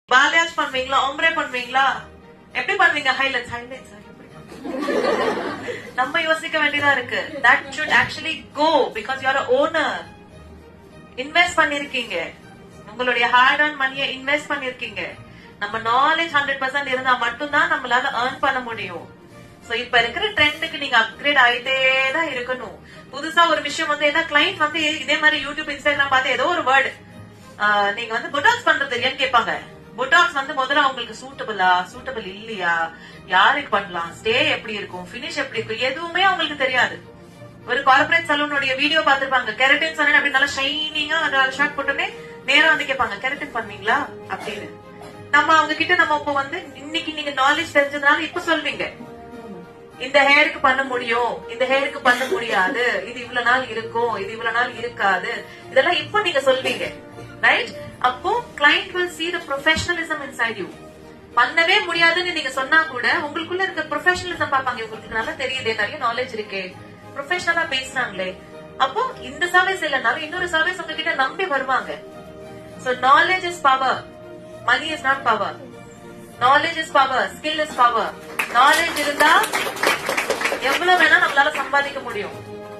பாலியாஜ் பண்ணுவீங்களா ஒம்ரே பண்ணுவீங்களா எப்படி பண்ணுவீங்க ஹைலைட்ஸ் ஹைலைட்ஸ் நம்ம யோசிக்க வேண்டியதா இருக்கு that should actually go because you are owner invest பண்ணிருக்கீங்க உங்களுடைய ஹார்ட் அண்ட் மணியை இன்வெஸ்ட் பண்ணிருக்கீங்க நம்ம நாலேஜ் ஹண்ட்ரட் பர்சன்ட் இருந்தா மட்டும்தான் நம்மளால ஏர்ன் பண்ண முடியும் சோ இப்ப இருக்கிற ட்ரெண்டுக்கு நீங்க அப்கிரேட் ஆயிட்டே தான் இருக்கணும் புதுசா ஒரு விஷயம் வந்து என்ன கிளைண்ட் வந்து இதே மாதிரி யூடியூப் இன்ஸ்டாகிராம் பார்த்து ஏதோ ஒரு வேர்டு நீங்க வந்து புட்டாக்ஸ் பண்றது இல்லையான்னு கேட்பாங்க புட்டாக்ஸ் வந்து முதல்ல அவங்களுக்கு சூட்டபிளா சூட்டபிள் இல்லையா யாருக்கு பண்ணலாம் ஸ்டே எப்படி இருக்கும் பினிஷ் எப்படி இருக்கும் எதுவுமே அவங்களுக்கு தெரியாது ஒரு கார்பரேட் சலூனுடைய வீடியோ பார்த்திருப்பாங்க கெரட்டின் சொன்னேன் அப்படி நல்லா ஷைனிங்கா அந்த ஷார்ட் போட்டோன்னே நேரா வந்து கேட்பாங்க கெரட்டின் பண்ணுவீங்களா அப்படின்னு நம்ம அவங்க கிட்ட நம்ம இப்போ வந்து இன்னைக்கு நீங்க நாலேஜ் தெரிஞ்சதுனால இப்ப சொல்வீங்க இந்த ஹேருக்கு பண்ண முடியும் இந்த ஹேருக்கு பண்ண முடியாது இது இவ்வளவு நாள் இருக்கும் இது இவ்வளவு நாள் இருக்காது இதெல்லாம் இப்போ நீங்க சொல்வீங்க ரைட் அப்போ client will see the professionalism inside you பண்ணவே முடியாதுன்னு நீங்க சொன்னா கூட உங்களுக்குள்ள இருக்க ப்ரொஃபஷனலிசம் பார்ப்பாங்க உங்களுக்கு நல்லா தெரியுதே நிறைய நாலேஜ் இருக்கே ப்ரொஃபஷனலா பேசுறாங்களே அப்போ இந்த சர்வீஸ் இல்லைனாலும் இன்னொரு சர்வீஸ் உங்ககிட்ட நம்பி வருவாங்க so knowledge is power money is not power knowledge is power skill is power knowledge இருந்தா எவ்வளவு வேணா நம்மளால சம்பாதிக்க முடியும்